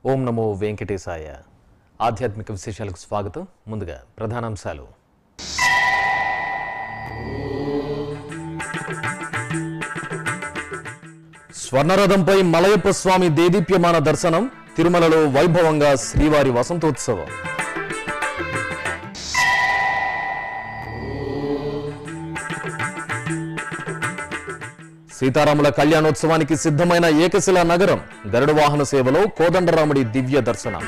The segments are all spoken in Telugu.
ఓం నమో వెంకటేశాయ ఆధ్యాత్మిక విశేషాలకు స్వాగతం ముందుగా ప్రధానాంశాలు స్వర్ణరథంపై మలయప్ప స్వామి దేదీప్యమాన దర్శనం తిరుమలలో వైభవంగా శ్రీవారి వసంతోత్సవం సీతారాముల కళ్యాణోత్సవానికి సిద్ధమైన ఏకశిలా నగరం గరుడ వాహన సేవలో కోదండరాముడి దివ్య దర్శనం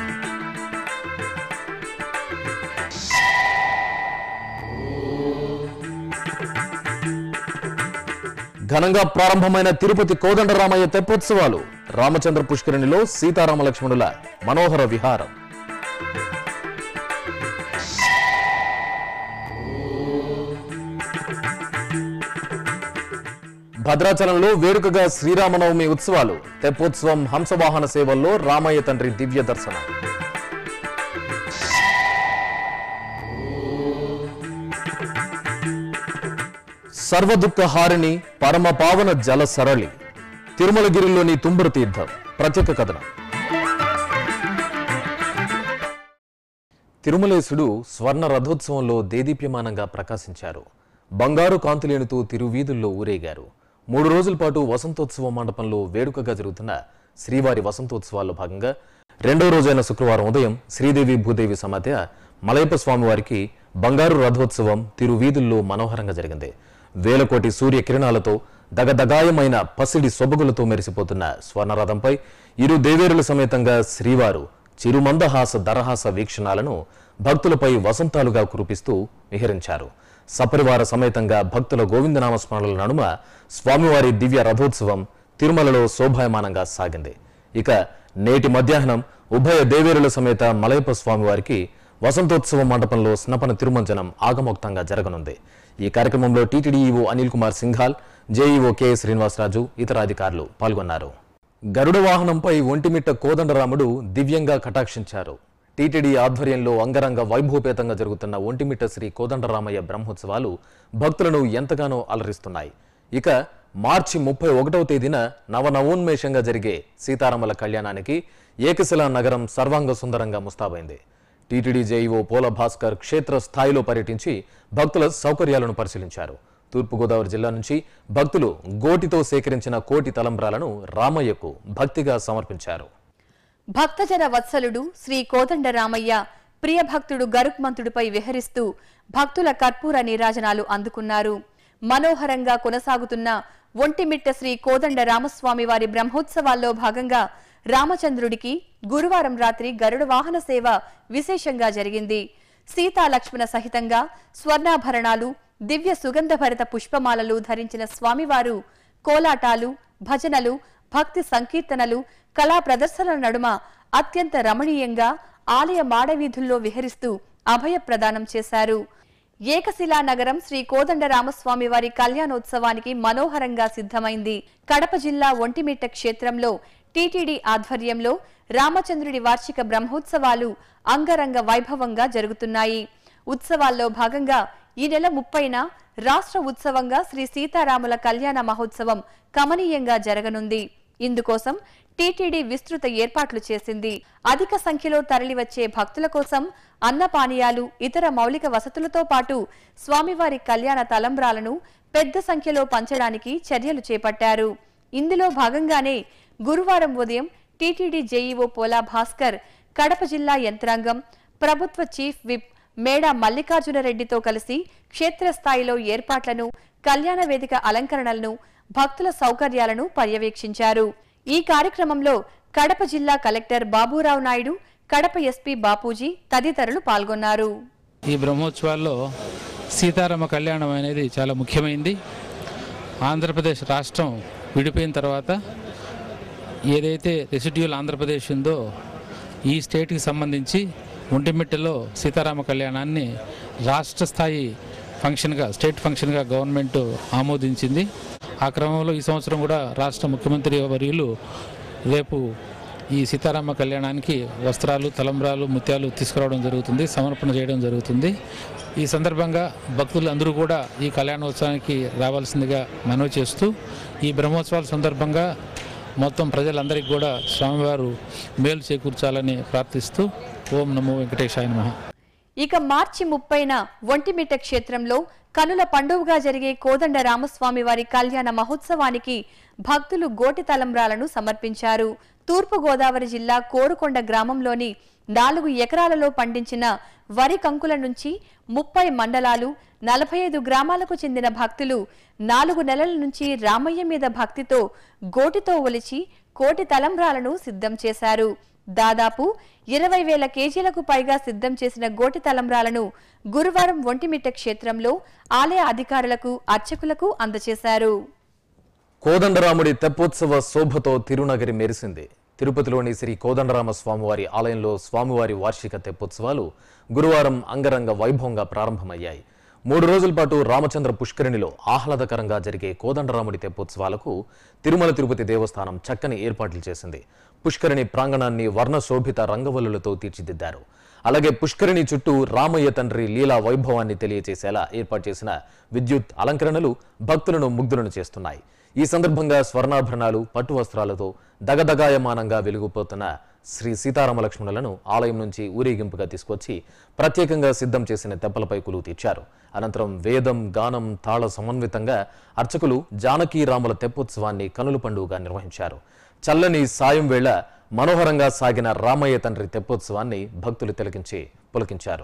ఘనంగా ప్రారంభమైన తిరుపతి కోదండరామయ్య తెప్పోత్సవాలు రామచంద్ర పుష్కరిణిలో సీతారామ లక్ష్మణుల మనోహర విహారం భద్రాచలంలో వేడుకగా శ్రీరామనవమి ఉత్సవాలు తెప్పోత్సవం హంసవాహన సేవల్లో రామయ్య తండ్రి దివ్య దర్శనం సర్వదుఃఖ హారిణి పరమ పావన జల సరళి తిరుమలగిరిలోని తుంబురు తీర్థం ప్రత్యేక కథనం తిరుమలేశుడు స్వర్ణ రథోత్సవంలో దేదీప్యమానంగా ప్రకాశించారు బంగారు కాంతులేనుతూ తిరువీధుల్లో ఊరేగారు మూడు రోజుల పాటు వసంతోత్సవ మండపంలో వేడుకగా జరుగుతున్న శ్రీవారి వసంతోత్సవాల్లో భాగంగా రెండో రోజైన శుక్రవారం ఉదయం శ్రీదేవి భూదేవి సమేత మలయప్ప స్వామివారికి బంగారు రథోత్సవం తిరువీధుల్లో మనోహరంగా జరిగింది వేల కోటి సూర్య కిరణాలతో దగదగాయమైన పసిడి సొబగులతో మెరిసిపోతున్న స్వర్ణరథంపై ఇరు దేవేరుల సమేతంగా శ్రీవారు చిరుమందహాస దరహాస వీక్షణాలను భక్తులపై వసంతాలుగా కురిపిస్తూ విహరించారు సపరివార సమేతంగా భక్తుల గోవిందనామ స్మరణల నడుమ స్వామివారి దివ్య రథోత్సవం తిరుమలలో శోభాయమానంగా సాగింది ఇక నేటి మధ్యాహ్నం ఉభయ దేవేరుల సమేత మలయప్ప స్వామివారికి వసంతోత్సవ మండపంలో స్నపన తిరుమంజనం ఆగమోక్తంగా జరగనుంది ఈ కార్యక్రమంలో TTD EO Anil Kumar Singhal JEO K Srinivasaraju ఇతర అధికారులు పాల్గొన్నారు గరుడ వాహనంపై ఒంటిమిట్ట కోదండరాముడు దివ్యంగా కటాక్షించారు టీటీడీ ఆధ్వర్యంలో అంగరంగ వైభవపేతంగా జరుగుతున్న ఒంటిమిట్ట శ్రీ కోదండరామయ్య బ్రహ్మోత్సవాలు భక్తులను ఎంతగానో అలరిస్తున్నాయి ఇక మార్చి ముప్పై ఒకటవ తేదీన నవనవోన్మేషంగా జరిగే సీతారాముల కళ్యాణానికి ఏకశిలా నగరం సర్వాంగ సుందరంగా ముస్తాబైంది టీటీడీ జేఈఓ పోల భాస్కర్ క్షేత్ర స్థాయిలో పర్యటించి భక్తుల సౌకర్యాలను పరిశీలించారు తూర్పుగోదావరి జిల్లా నుంచి భక్తులు గోటితో సేకరించిన కోటి తలంబ్రాలను రామయ్యకు భక్తిగా సమర్పించారు భక్తజన వత్సలుడు శ్రీ కోదండరామయ్య ప్రియ భక్తుడు గరుక్మంతుడిపై విహరిస్తూ భక్తుల కర్పూర నీరాజనాలు అందుకున్నారు మనోహరంగా కొనసాగుతున్న ఒంటిమిట్ట శ్రీ కోదండ రామస్వామి వారి బ్రహ్మోత్సవాల్లో భాగంగా రామచంద్రుడికి గురువారం రాత్రి గరుడ వాహన సేవ విశేషంగా జరిగింది సీతా లక్ష్మణ సహితంగా స్వర్ణాభరణాలు దివ్య సుగంధభరిత పుష్పమాలలు ధరించిన స్వామివారు కోలాటాలు భజనలు భక్తి సంకీర్తనలు కళా ప్రదర్శనల నడుమ అత్యంత రమణీయంగా ఆలయ మాడవీధుల్లో విహరిస్తూ అభయ ప్రదానం చేశారు ఏకశిలా నగరం శ్రీ కోదండ రామస్వామి వారి కళ్యాణోత్సవానికి మనోహరంగా సిద్ధమైంది కడప జిల్లా ఒంటిమిట్ట క్షేత్రంలో టీటీడీ ఆధ్వర్యంలో రామచంద్రుడి వార్షిక బ్రహ్మోత్సవాలు అంగరంగ వైభవంగా జరుగుతున్నాయి ఉత్సవాల్లో భాగంగా ఈ నెల ముప్పైన రాష్ట్ర ఉత్సవంగా శ్రీ సీతారాముల కళ్యాణ మహోత్సవం కమనీయంగా జరగనుంది ఇందుకోసం టీటీడీ విస్తృత ఏర్పాట్లు చేసింది అధిక సంఖ్యలో తరలివచ్చే భక్తుల కోసం అన్నపానీయాలు ఇతర మౌలిక వసతులతో పాటు స్వామివారి కళ్యాణ తలంబ్రాలను పెద్ద సంఖ్యలో పంచడానికి చర్యలు చేపట్టారు ఇందులో భాగంగానే గురువారం ఉదయం టీటీడీ జేఈఓ పోలా భాస్కర్ కడప జిల్లా యంత్రాంగం ప్రభుత్వ చీఫ్ విప్ మేడా మల్లికార్జునరెడ్డితో కలిసి క్షేత్రస్థాయిలో ఏర్పాట్లను కళ్యాణ వేదిక అలంకరణలను భక్తుల సౌకర్యాలను పర్యవేక్షించారు ఈ కార్యక్రమంలో కడప జిల్లా కలెక్టర్ బాబురావు నాయుడు కడప ఎస్పీ బాపూజీ తదితరులు పాల్గొన్నారు ఈ బ్రహ్మోత్సవాల్లో సీతారామ కళ్యాణం అనేది చాలా ముఖ్యమైనది ఆంధ్రప్రదేశ్ రాష్ట్రం విడిపోయిన తర్వాత ఏదైతే రెసిడ్యూల్ ఆంధ్రప్రదేశ్ ఉందో ఈ స్టేట్కి సంబంధించి ఒంటిమిట్టలో సీతారామ కళ్యాణాన్ని రాష్ట్ర స్థాయి ఫంక్షన్గా స్టేట్ ఫంక్షన్గా గవర్నమెంట్ ఆమోదించింది ఆ క్రమంలో ఈ సంవత్సరం కూడా రాష్ట్ర ముఖ్యమంత్రి వర్యులు రేపు ఈ సీతారామ కళ్యాణానికి వస్త్రాలు తలంబ్రాలు ముత్యాలు తీసుకురావడం జరుగుతుంది సమర్పణ చేయడం జరుగుతుంది ఈ సందర్భంగా భక్తులు అందరూ కూడా ఈ కళ్యాణోత్సవానికి రావాల్సిందిగా మనవి చేస్తూ ఈ బ్రహ్మోత్సవాల సందర్భంగా మొత్తం ప్రజలందరికీ కూడా స్వామివారు మేలు చేకూర్చాలని ప్రార్థిస్తూ ఓం నమో వెంకటేశాయ నమః ఇక మార్చి ముప్పైన ఒంటిమిట్ట క్షేత్రంలో కనుల పండుగగా జరిగే కోదండ రామస్వామి వారి కళ్యాణ మహోత్సవానికి భక్తులు గోటి తలంబ్రాలను సమర్పించారు తూర్పు గోదావరి జిల్లా కోరుకొండ గ్రామంలోని నాలుగు ఎకరాలలో పండించిన వరి కంకుల నుంచి ముప్పై మండలాలు నలభై ఐదు గ్రామాలకు చెందిన భక్తులు నాలుగు నెలల నుంచి రామయ్య మీద భక్తితో గోటితో ఒలిచి కోటి తలంబ్రాలను సిద్ధం చేశారు దాదాపు ఇరవై వేల కేజీలకు పైగా సిద్ధం చేసిన గోటి తలంబ్రాలను గురువారం ఒంటిమిట్ట క్షేత్రంలో ఆలయ అధికారులకు అర్చకులకు అందజేశారు కోదండరాముడి తెప్పోత్సవ శోభతో తిరునగరి మెరిసింది తిరుపతిలోని శ్రీ కోదండరామ స్వామివారి ఆలయంలో స్వామివారి వార్షిక తెప్పోత్సవాలు గురువారం అంగరంగ వైభవంగా ప్రారంభమయ్యాయి మూడు రోజుల పాటు రామచంద్ర పుష్కరిణిలో ఆహ్లాదకరంగా జరిగే కోదండరాముడి తెప్పోత్సవాలకు తిరుమల తిరుపతి దేవస్థానం చక్కని ఏర్పాట్లు చేసింది పుష్కరిణి ప్రాంగణాన్ని వర్ణశోభిత రంగవల్లులతో తీర్చిదిద్దారు అలాగే పుష్కరిణి చుట్టూ రామయ్య తండ్రి లీలా వైభవాన్ని తెలియజేసేలా ఏర్పాటు చేసిన విద్యుత్ అలంకరణలు భక్తులను ముగ్ధులను చేస్తున్నాయి ఈ సందర్భంగా స్వర్ణాభరణాలు పట్టు వస్త్రాలతో దగదగాయమానంగా వెలిగిపోతున్న శ్రీ సీతారామ లక్ష్మణులను ఆలయం నుంచి ఊరేగింపుగా తీసుకొచ్చి ప్రత్యేకంగా సిద్ధం చేసిన తెప్పలపై కొలువు తీర్చారు అనంతరం వేదం గానం తాళ సమన్వితంగా అర్చకులు జానకీ రాముల తెప్పోత్సవాన్ని కనుల పండుగగా నిర్వహించారు చల్లని సాయం వేళ మనోహరంగా సాగిన రామయ్య తండ్రి తెప్పోత్సవాన్ని భక్తులు తిలకించి పులకించారు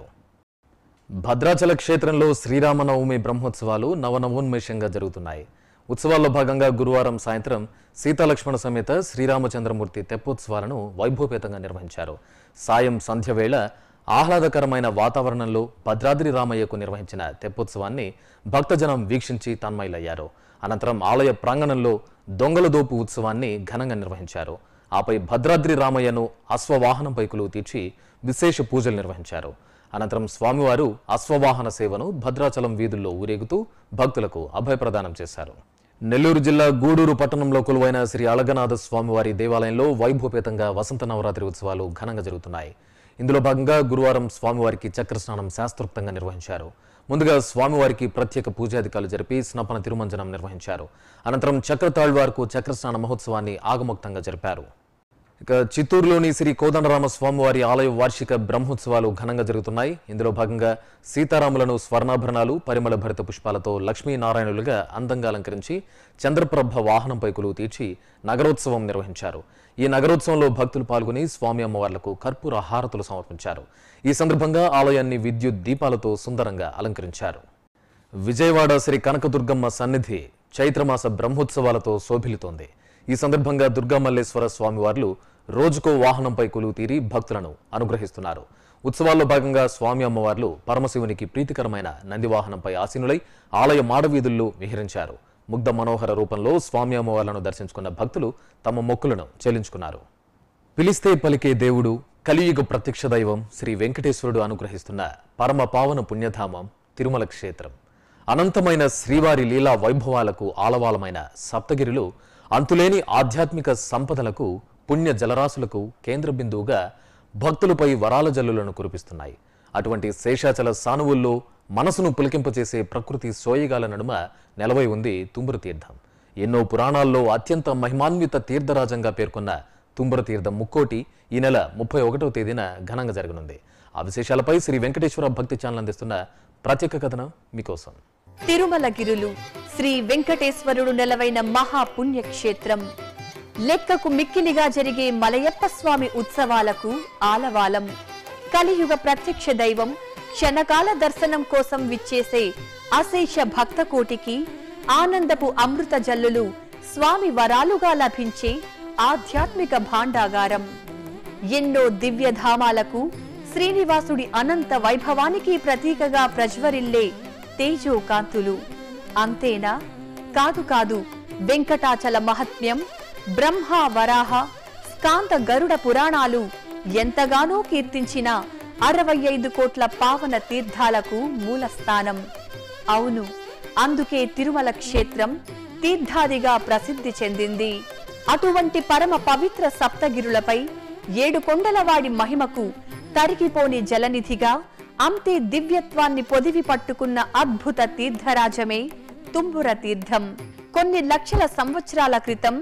భద్రాచల క్షేత్రంలో శ్రీరామనవమి బ్రహ్మోత్సవాలు నవనవోన్మేషంగా జరుగుతున్నాయి ఉత్సవాల్లో భాగంగా గురువారం సాయంత్రం సీతాలక్ష్మణ సమేత శ్రీరామచంద్రమూర్తి తెప్పోత్సవాలను వైభవపేతంగా నిర్వహించారు సాయం సంధ్య వేళ ఆహ్లాదకరమైన వాతావరణంలో భద్రాద్రి రామయ్యకు నిర్వహించిన తెప్పోత్సవాన్ని భక్తజనం వీక్షించి తన్మయులయ్యారు అనంతరం ఆలయ ప్రాంగణంలో దొంగల దోపు ఉత్సవాన్ని ఘనంగా నిర్వహించారు ఆపై భద్రాద్రి రామయ్యను అశ్వవాహనంపై కొలువు తీర్చి విశేష పూజలు నిర్వహించారు అనంతరం స్వామివారు అశ్వవాహన సేవను భద్రాచలం వీధుల్లో ఊరేగుతూ భక్తులకు అభయప్రదానం చేశారు నెల్లూరు జిల్లా గూడూరు పట్టణంలో కొలువైన శ్రీ అళగనాథ స్వామివారి దేవాలయంలో వైభవపేతంగా వసంత నవరాత్రి ఉత్సవాలు ఘనంగా జరుగుతున్నాయి ఇందులో భాగంగా గురువారం స్వామివారికి చక్రస్నానం శాస్త్రోక్తంగా నిర్వహించారు ముందుగా స్వామివారికి ప్రత్యేక పూజాధికారులు జరిపి స్నపన తిరుమంజనం నిర్వహించారు అనంతరం చక్రతాళ్వార్కు చక్రస్నాన మహోత్సవాన్ని ఆగమోక్తంగా జరిపారు ఇక చిత్తూరులోని శ్రీ కోదండరామ స్వామివారి ఆలయ వార్షిక బ్రహ్మోత్సవాలు ఘనంగా జరుగుతున్నాయి ఇందులో భాగంగా సీతారాములను స్వర్ణాభరణాలు పరిమళ భరిత పుష్పాలతో లక్ష్మీనారాయణులుగా అందంగా అలంకరించి చంద్రప్రభ వాహనంపై కొలువు తీర్చి నగరోత్సవం నిర్వహించారు ఈ నగరోత్సవంలో భక్తులు పాల్గొని స్వామి అమ్మవార్లకు కర్పూర హారతులు సమర్పించారు ఈ సందర్భంగా ఆలయాన్ని విద్యుత్ దీపాలతో సుందరంగా అలంకరించారు విజయవాడ శ్రీ కనకదుర్గమ్మ సన్నిధి చైత్రమాస బ్రహ్మోత్సవాలతో శోభిల్లుతోంది ఈ సందర్భంగా దుర్గామల్లేశ్వర స్వామివార్లు రోజుకో వాహనంపై కొలువు తీరి భక్తులను అనుగ్రహిస్తున్నారు ఉత్సవాల్లో భాగంగా స్వామి అమ్మవార్లు పరమశివునికి ప్రీతికరమైన నంది వాహనంపై ఆసీనులై ఆలయ మాడవీధుల్లో విహరించారు ముగ్ధ మనోహర రూపంలో స్వామి అమ్మవార్లను దర్శించుకున్న భక్తులు తమ మొక్కులను చెల్లించుకున్నారు పిలిస్తే పలికే దేవుడు కలియుగ ప్రత్యక్ష దైవం శ్రీ వెంకటేశ్వరుడు అనుగ్రహిస్తున్న పరమ పావన పుణ్యధామం తిరుమల క్షేత్రం అనంతమైన శ్రీవారి లీలా వైభవాలకు ఆలవాలమైన సప్తగిరిలో అంతులేని ఆధ్యాత్మిక సంపదలకు పుణ్య జలరాశులకు కేంద్ర బిందువుగా భక్తులపై వరాల జల్లులను కురిపిస్తున్నాయి అటువంటి శేషాచల సానువుల్లో మనసును పులికింపచేసే ప్రకృతి సోయగాల నడుమ నెలవై ఉంది తుంబురు తీర్థం ఎన్నో పురాణాల్లో అత్యంత మహిమాన్విత తీర్థరాజంగా పేర్కొన్న తుంబుర తీర్థం ముక్కోటి ఈ నెల ముప్పై ఒకటవ తేదీన ఘనంగా జరగనుంది ఆ విశేషాలపై శ్రీ వెంకటేశ్వర భక్తి ఛానల్ అందిస్తున్న ప్రత్యేక కథనం మీకోసం తిరుమల గిరులు శ్రీ వెంకటేశ్వరుడు నెలవైన మహా పుణ్యక్షేత్రం లెక్కకు మిక్కిలిగా జరిగే మలయప్ప స్వామి ఉత్సవాలకు ఆలవాలం కలియుగ ప్రత్యక్ష దైవం క్షణకాల దర్శనం కోసం విచ్చేసే అశేష భక్త కోటికి ఆనందపు అమృత జల్లులు స్వామి వరాలుగా లభించే ఆధ్యాత్మిక భాండాగారం ఎన్నో దివ్యధామాలకు శ్రీనివాసుడి అనంత వైభవానికి ప్రతీకగా ప్రజ్వరిల్లే తేజోకాంతులు అంతేనా కాదు కాదు వెంకటాచల మహత్మ్యం బ్రహ్మ వరాహ స్కాంత గరుడ పురాణాలు ఎంతగానో కీర్తించిన అరవై ఐదు కోట్ల పావన తీర్థాలకు మూలస్థానం అవును అందుకే తిరుమల క్షేత్రం తీర్థాదిగా ప్రసిద్ధి చెందింది అటువంటి పరమ పవిత్ర సప్తగిరులపై ఏడు కొండలవాడి మహిమకు తరిగిపోని జలనిధిగా అంతే దివ్యత్వాన్ని పొదివి పట్టుకున్న అద్భుత తీర్థరాజమే తుంబుర తీర్థం కొన్ని లక్షల సంవత్సరాల క్రితం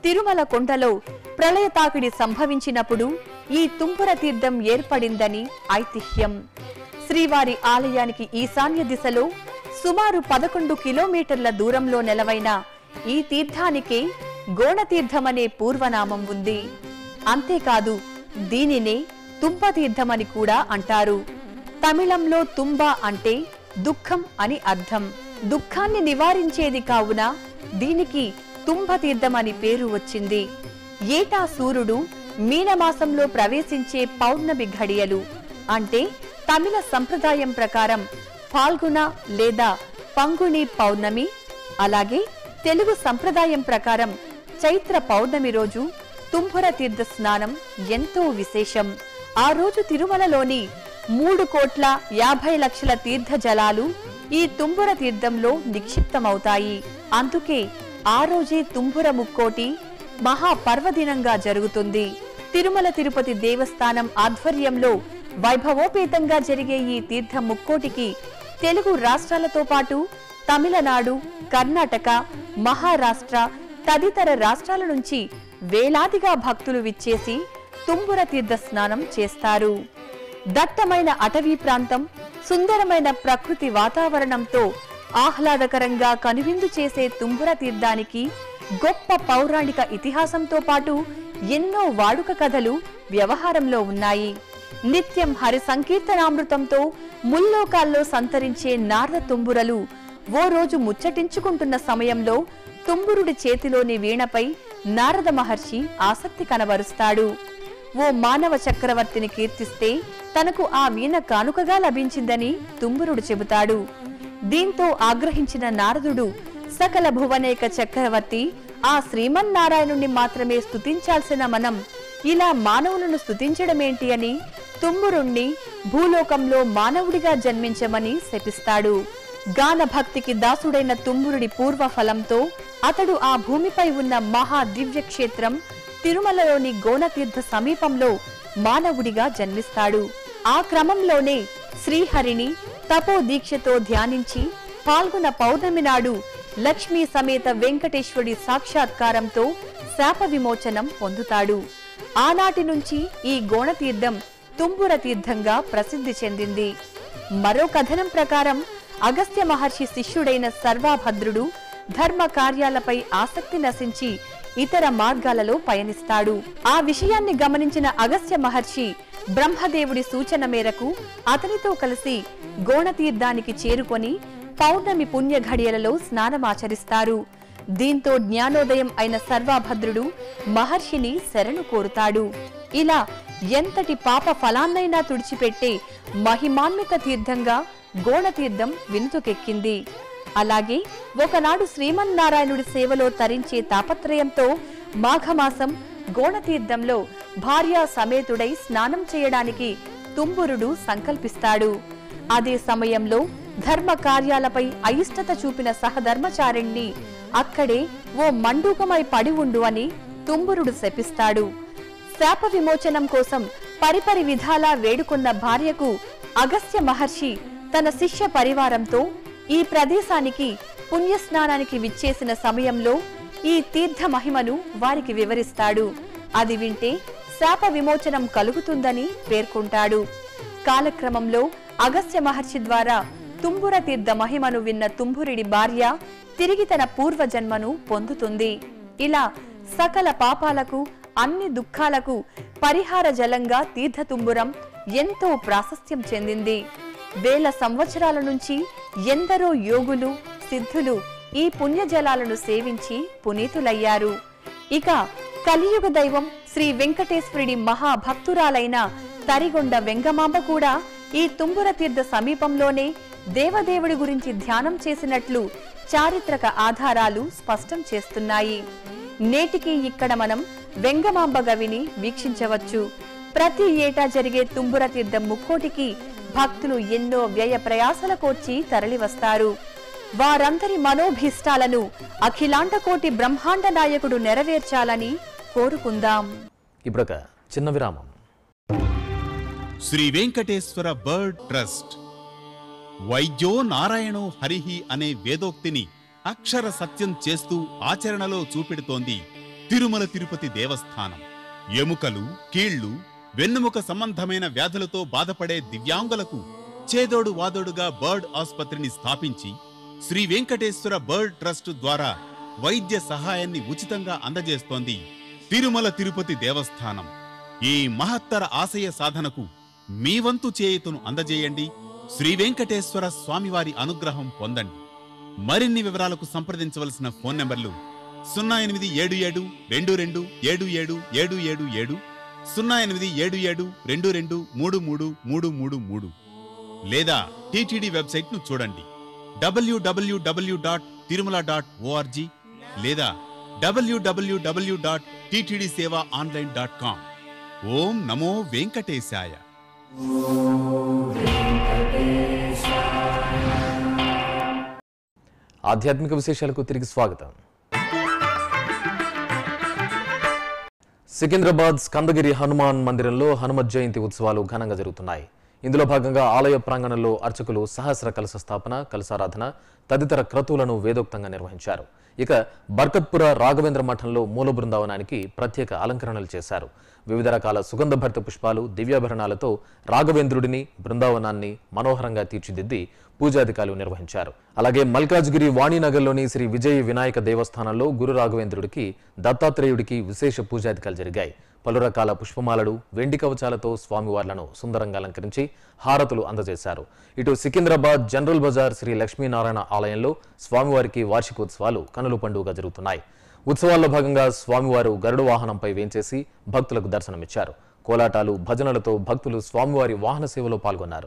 తిరుమల కొండలో ప్రళయ తాకిడి సంభవించినప్పుడు ఈ తుంపుర తీర్థం ఏర్పడిందని ఐతిహ్యం శ్రీవారి ఆలయానికి ఈశాన్య దిశలో సుమారు పదకొండు కిలోమీటర్ల దూరంలో నెలవైన ఈ తీర్థానికే గోణతీర్థమనే పూర్వనామం ఉంది అంతేకాదు దీనినే తుంపతీర్థమని కూడా అంటారు తమిళంలో తుంబ అంటే దుఃఖం అని అర్థం దుఃఖాన్ని నివారించేది కావున దీనికి తుంభతీర్థం అని పేరు వచ్చింది ఏటా సూర్యుడు మీనమాసంలో ప్రవేశించే పౌర్ణమి ఘడియలు అంటే తమిళ సంప్రదాయం ప్రకారం ఫాల్గుణ లేదా పంగుణి పౌర్ణమి అలాగే తెలుగు సంప్రదాయం ప్రకారం చైత్ర పౌర్ణమి రోజు తుంభర తీర్థ స్నానం ఎంతో విశేషం ఆ రోజు తిరుమలలోని మూడు కోట్ల యాభై లక్షల తీర్థ జలాలు ఈ తుంబుర తీర్థంలో నిక్షిప్తమవుతాయి అందుకే ఆ రోజే తుంబుర ముక్కోటి మహాపర్వదినంగా జరుగుతుంది తిరుమల తిరుపతి దేవస్థానం ఆధ్వర్యంలో వైభవోపేతంగా జరిగే ఈ తీర్థ ముక్కోటికి తెలుగు రాష్ట్రాలతో పాటు తమిళనాడు కర్ణాటక మహారాష్ట్ర తదితర రాష్ట్రాల నుంచి వేలాదిగా భక్తులు విచ్చేసి తుంబుర తీర్థ స్నానం చేస్తారు దట్టమైన అటవీ ప్రాంతం సుందరమైన ప్రకృతి వాతావరణంతో ఆహ్లాదకరంగా కనువిందు చేసే తుంబుర తీర్థానికి గొప్ప పౌరాణిక ఇతిహాసంతో పాటు ఎన్నో వాడుక కథలు వ్యవహారంలో ఉన్నాయి నిత్యం హరి సంకీర్తనామృతంతో ముల్లోకాల్లో సంతరించే నారద తుంబురలు ఓ రోజు ముచ్చటించుకుంటున్న సమయంలో తుంబురుడి చేతిలోని వీణపై నారద మహర్షి ఆసక్తి కనబరుస్తాడు ఓ మానవ చక్రవర్తిని కీర్తిస్తే తనకు ఆ వీణ కానుకగా లభించిందని తుంబురుడు చెబుతాడు దీంతో ఆగ్రహించిన నారదుడు సకల భువనేక చక్రవర్తి ఆ శ్రీమన్నారాయణుణ్ణి మాత్రమే స్తుతించాల్సిన మనం ఇలా మానవులను స్తుతించడమేంటి అని తుమ్మురుణ్ణి భూలోకంలో మానవుడిగా జన్మించమని శపిస్తాడు గాన భక్తికి దాసుడైన తుమ్మురుడి పూర్వ ఫలంతో అతడు ఆ భూమిపై ఉన్న మహా దివ్య క్షేత్రం తిరుమలలోని గోనతీర్థ సమీపంలో మానవుడిగా జన్మిస్తాడు ఆ క్రమంలోనే శ్రీహరిని తపో దీక్షతో ధ్యానించి పాల్గొన పౌర్ణమి నాడు లక్ష్మీ సమేత వెంకటేశ్వరుడి సాక్షాత్కారంతో శాప విమోచనం పొందుతాడు ఆనాటి నుంచి ఈ గోణతీర్థం తుంబుర తీర్థంగా ప్రసిద్ధి చెందింది మరో కథనం ప్రకారం అగస్త్య మహర్షి శిష్యుడైన సర్వాభద్రుడు ధర్మ కార్యాలపై ఆసక్తి నశించి ఇతర మార్గాలలో పయనిస్తాడు ఆ విషయాన్ని గమనించిన అగస్త్య మహర్షి బ్రహ్మదేవుడి సూచన మేరకు అతనితో కలిసి గోణతీర్థానికి చేరుకొని పౌర్ణమి పుణ్య ఘడియలలో స్నానమాచరిస్తారు దీంతో జ్ఞానోదయం అయిన సర్వాభద్రుడు మహర్షిని శరణు కోరుతాడు ఇలా ఎంతటి పాప ఫలాన్నైనా తుడిచిపెట్టే మహిమాన్విత తీర్థంగా గోణతీర్థం వినుతుకెక్కింది అలాగే ఒకనాడు శ్రీమన్నారాయణుడి సేవలో తరించే తాపత్రయంతో మాఘమాసం గోణతీర్థంలో భార్యా సమేతుడై స్నానం చేయడానికి తుంబురుడు సంకల్పిస్తాడు అదే సమయంలో ధర్మ కార్యాలపై అయిష్టత చూపిన సహధర్మచారిణ్ణి అక్కడే ఓ మండూకమై పడి ఉండు అని తుంబురుడు శపిస్తాడు శాప విమోచనం కోసం పరిపరి విధాలా వేడుకున్న భార్యకు అగస్త్య మహర్షి తన శిష్య పరివారంతో ఈ ప్రదేశానికి పుణ్యస్నానానికి విచ్చేసిన సమయంలో ఈ తీర్థ మహిమను వారికి వివరిస్తాడు అది వింటే శాప విమోచనం కలుగుతుందని పేర్కొంటాడు కాలక్రమంలో అగస్త్య మహర్షి ద్వారా తుంబుర తీర్థ మహిమను విన్న తుంబురుడి భార్య తిరిగి తన పూర్వజన్మను పొందుతుంది ఇలా సకల పాపాలకు అన్ని దుఃఖాలకు పరిహార జలంగా తీర్థతుంబురం ఎంతో ప్రాశస్త్యం చెందింది వేల సంవత్సరాల నుంచి ఎందరో యోగులు సిద్ధులు ఈ పుణ్యజలాలను సేవించి పునీతులయ్యారు ఇక కలియుగ దైవం శ్రీ వెంకటేశ్వరుడి మహాభక్తురాలైన తరిగొండ వెంగమాంబ కూడా ఈ తుంబుర తీర్థ సమీపంలోనే దేవదేవుడి గురించి ధ్యానం చేసినట్లు చారిత్రక ఆధారాలు స్పష్టం చేస్తున్నాయి నేటికి ఇక్కడ మనం వెంగమాంబ గవిని వీక్షించవచ్చు ప్రతి ఏటా జరిగే తుంబుర తీర్థం ముక్కోటికి భక్తులు ఎన్నో వ్యయ ప్రయాసల కోర్చి తరలివస్తారు వారందరి మనోభీష్టాలను అఖిలాండకోటి బ్రహ్మాండ నాయకుడు నెరవేర్చాలని కోరుకుందాం ఇప్పుడొక చిన్న విరామం శ్రీ వెంకటేశ్వర బర్డ్ ట్రస్ట్ వైద్యో నారాయణో హరిహి అనే వేదోక్తిని అక్షర సత్యం చేస్తూ ఆచరణలో చూపెడుతోంది తిరుమల తిరుపతి దేవస్థానం ఎముకలు కీళ్లు వెన్నుముక సంబంధమైన వ్యాధులతో బాధపడే దివ్యాంగులకు చేదోడు వాదోడుగా బర్డ్ ఆసుపత్రిని స్థాపించి శ్రీ వెంకటేశ్వర బర్డ్ ట్రస్ట్ ద్వారా వైద్య సహాయాన్ని ఉచితంగా అందజేస్తోంది తిరుమల తిరుపతి దేవస్థానం ఈ మహత్తర ఆశయ సాధనకు మీ వంతు చేయుతును అందజేయండి శ్రీ వెంకటేశ్వర స్వామివారి అనుగ్రహం పొందండి మరిన్ని వివరాలకు సంప్రదించవలసిన ఫోన్ నంబర్లు సున్నా ఎనిమిది ఏడు ఏడు రెండు రెండు ఏడు ఏడు ఏడు ఏడు ఏడు సున్నా ఎనిమిది ఏడు ఏడు రెండు రెండు మూడు మూడు మూడు మూడు మూడు లేదా టీటీడీ వెబ్సైట్ను చూడండి WWW dot Tirumala dot ORG లేదా WWW dot TTD seva online dot com ఓం నమో వెంకటేశాయ ఆధ్యాత్మిక విశేషాలకు తిరిగి స్వాగతం సికింద్రాబాద్ స్కందగిరి హనుమాన్ మందిరంలో హనుమత్ జయంతి ఉత్సవాలు ఘనంగా జరుగుతున్నాయి ఇందులో భాగంగా ఆలయ ప్రాంగణంలో అర్చకులు సహస్ర కలశ స్థాపన కలశారాధన తదితర క్రతువులను వేదోక్తంగా నిర్వహించారు ఇక బర్కత్పుర రాఘవేంద్ర మఠంలో మూల బృందావనానికి ప్రత్యేక అలంకరణలు చేశారు వివిధ రకాల సుగంధభరిత పుష్పాలు దివ్యాభరణాలతో రాఘవేంద్రుడిని బృందావనాన్ని మనోహరంగా తీర్చిదిద్ది పూజాధికారులు నిర్వహించారు అలాగే మల్కాజ్గిరి వాణినగర్లోని శ్రీ విజయ వినాయక దేవస్థానంలో గురు రాఘవేంద్రుడికి దత్తాత్రేయుడికి విశేష పూజాధికాలు జరిగాయి పలు రకాల పుష్పమాలలు వెండి కవచాలతో స్వామివార్లను సుందరంగా అలంకరించి హారతులు అందజేశారు ఇటు సికింద్రాబాద్ జనరల్ బజార్ శ్రీ లక్ష్మీనారాయణ ఆలయంలో స్వామివారికి వార్షికోత్సవాలు కనుల పండుగ జరుగుతున్నాయి ఉత్సవాల్లో భాగంగా స్వామివారు గరుడు వాహనంపై వేంచేసి భక్తులకు దర్శనమిచ్చారు కోలాటాలు భజనలతో భక్తులు స్వామివారి వాహన సేవలో పాల్గొన్నారు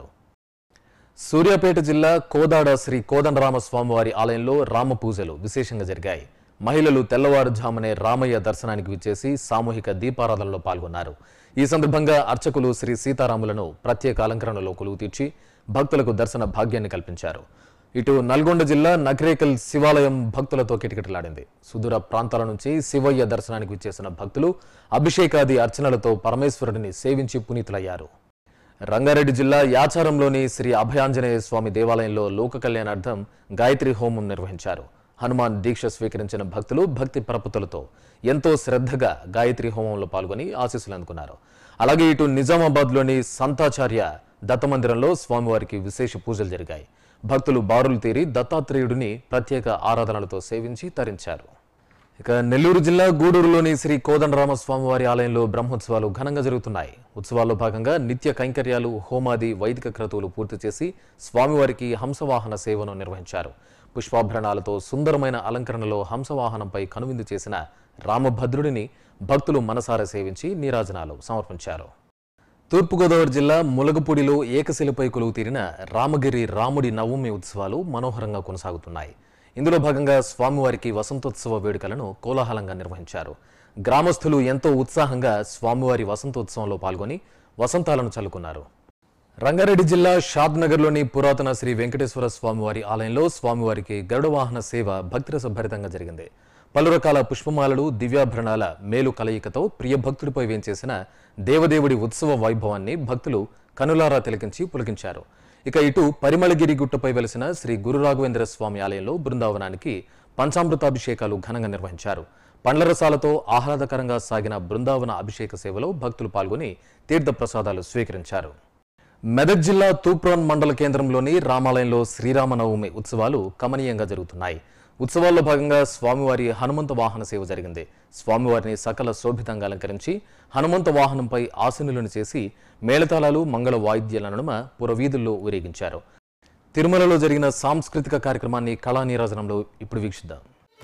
సూర్యాపేట జిల్లా కోదాడ శ్రీ కోదండరామ స్వామివారి ఆలయంలో రామ పూజలు విశేషంగా జరిగాయి మహిళలు తెల్లవారుజామునే రామయ్య దర్శనానికి విచ్చేసి సామూహిక దీపారాధనలో పాల్గొన్నారు ఈ సందర్భంగా అర్చకులు శ్రీ సీతారాములను ప్రత్యేక అలంకరణలో కొలువు తీర్చి భక్తులకు దర్శన భాగ్యాన్ని కల్పించారు ఇటు నల్గొండ జిల్లా నగరేకల్ శివాలయం భక్తులతో కిటకిటలాడింది సుదూర ప్రాంతాల నుంచి శివయ్య దర్శనానికి విచ్చేసిన భక్తులు అభిషేకాది అర్చనలతో పరమేశ్వరుడిని సేవించి పునీతులయ్యారు రంగారెడ్డి జిల్లా యాచారంలోని శ్రీ అభయాంజనేయ స్వామి దేవాలయంలో లోక కళ్యాణార్థం గాయత్రి హోమం నిర్వహించారు హనుమాన్ దీక్ష స్వీకరించిన భక్తులు భక్తి ప్రపతులతో ఎంతో శ్రద్ధగా గాయత్రి హోమంలో పాల్గొని ఆశీస్సులు అందుకున్నారు అలాగే ఇటు నిజామాబాద్లోని సంతాచార్య దత్తమందిరంలో స్వామివారికి విశేష పూజలు జరిగాయి భక్తులు బారులు తీరి దత్తాత్రేయుడిని ప్రత్యేక ఆరాధనలతో సేవించి తరించారు ఇక నెల్లూరు జిల్లా గూడూరులోని శ్రీ కోదండరామ స్వామివారి ఆలయంలో బ్రహ్మోత్సవాలు ఘనంగా జరుగుతున్నాయి ఉత్సవాల్లో భాగంగా నిత్య కైంకర్యాలు హోమాది వైదిక క్రతువులు పూర్తి చేసి స్వామివారికి హంసవాహన సేవను నిర్వహించారు పుష్పాభరణాలతో సుందరమైన అలంకరణలో హంసవాహనంపై కనువిందు చేసిన రామభద్రుడిని భక్తులు మనసారా సేవించి నీరాజనాలు సమర్పించారు తూర్పుగోదావరి జిల్లా ములగపూడిలో ఏకశిలపై కొలువు తీరిన రామగిరి రాముడి నవమి ఉత్సవాలు మనోహరంగా కొనసాగుతున్నాయి ఇందులో భాగంగా స్వామివారికి వసంతోత్సవ వేడుకలను కోలాహలంగా నిర్వహించారు గ్రామస్తులు ఎంతో ఉత్సాహంగా స్వామివారి వసంతోత్సవంలో పాల్గొని వసంతాలను చల్లుకున్నారు రంగారెడ్డి జిల్లా షాద్నగర్లోని పురాతన శ్రీ వెంకటేశ్వర స్వామివారి ఆలయంలో స్వామివారికి గరుడ వాహన సేవ భక్తిరస భరితంగా జరిగింది పలు రకాల పుష్పమాలలు దివ్యాభరణాల మేలు కలయికతో ప్రియ భక్తుడిపై వేంచేసిన దేవదేవుడి ఉత్సవ వైభవాన్ని భక్తులు కనులారా తిలకించి పులకించారు ఇక ఇటు పరిమళగిరి గుట్టపై వెలిసిన శ్రీ గురు రాఘవేంద్ర స్వామి ఆలయంలో బృందావనానికి పంచామృతాభిషేకాలు ఘనంగా నిర్వహించారు పండ్ల రసాలతో ఆహ్లాదకరంగా సాగిన బృందావన అభిషేక సేవలో భక్తులు పాల్గొని తీర్థప్రసాదాలు స్వీకరించారు మెదక్ జిల్లా తూప్రాన్ మండల కేంద్రంలోని రామాలయంలో శ్రీరామనవమి ఉత్సవాలు కమనీయంగా జరుగుతున్నాయి ఉత్సవాల్లో భాగంగా స్వామివారి హనుమంత వాహన సేవ జరిగింది స్వామివారిని సకల శోభితంగా అలంకరించి హనుమంత వాహనంపై ఆసనులను చేసి మేళతాళాలు మంగళ వాయిద్యాల నడుమ పురవీధుల్లో ఊరేగించారు తిరుమలలో జరిగిన సాంస్కృతిక కార్యక్రమాన్ని కళా నీరాజనంలో ఇప్పుడు వీక్షిద్దాం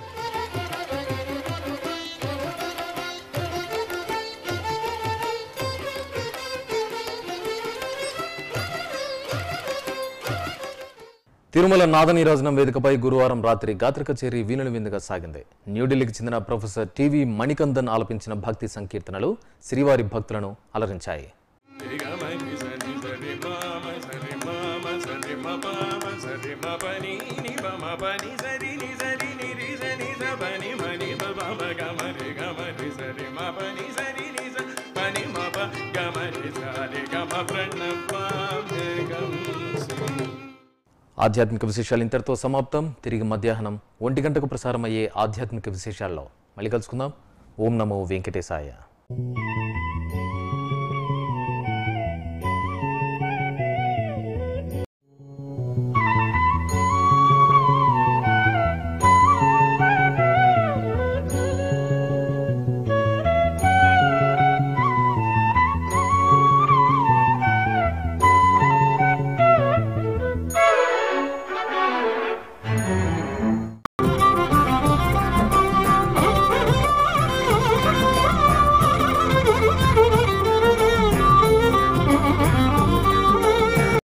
తిరుమల నాదనీరాజనం వేదికపై గురువారం రాత్రి గాత్ర కచేరీ వీణుల విందుగా సాగింది న్యూఢిల్లీకి చెందిన ప్రొఫెసర్ టీవీ మణికందన్ ఆలపించిన భక్తి సంకీర్తనలు శ్రీవారి భక్తులను అలరించాయి ఆధ్యాత్మిక విశేషాలు ఇంతటితో సమాప్తం తిరిగి మధ్యాహ్నం ఒంటి గంటకు ప్రసారం అయ్యే ఆధ్యాత్మిక విశేషాల్లో మళ్ళీ కలుసుకుందాం ఓం నమో వెంకటేశాయ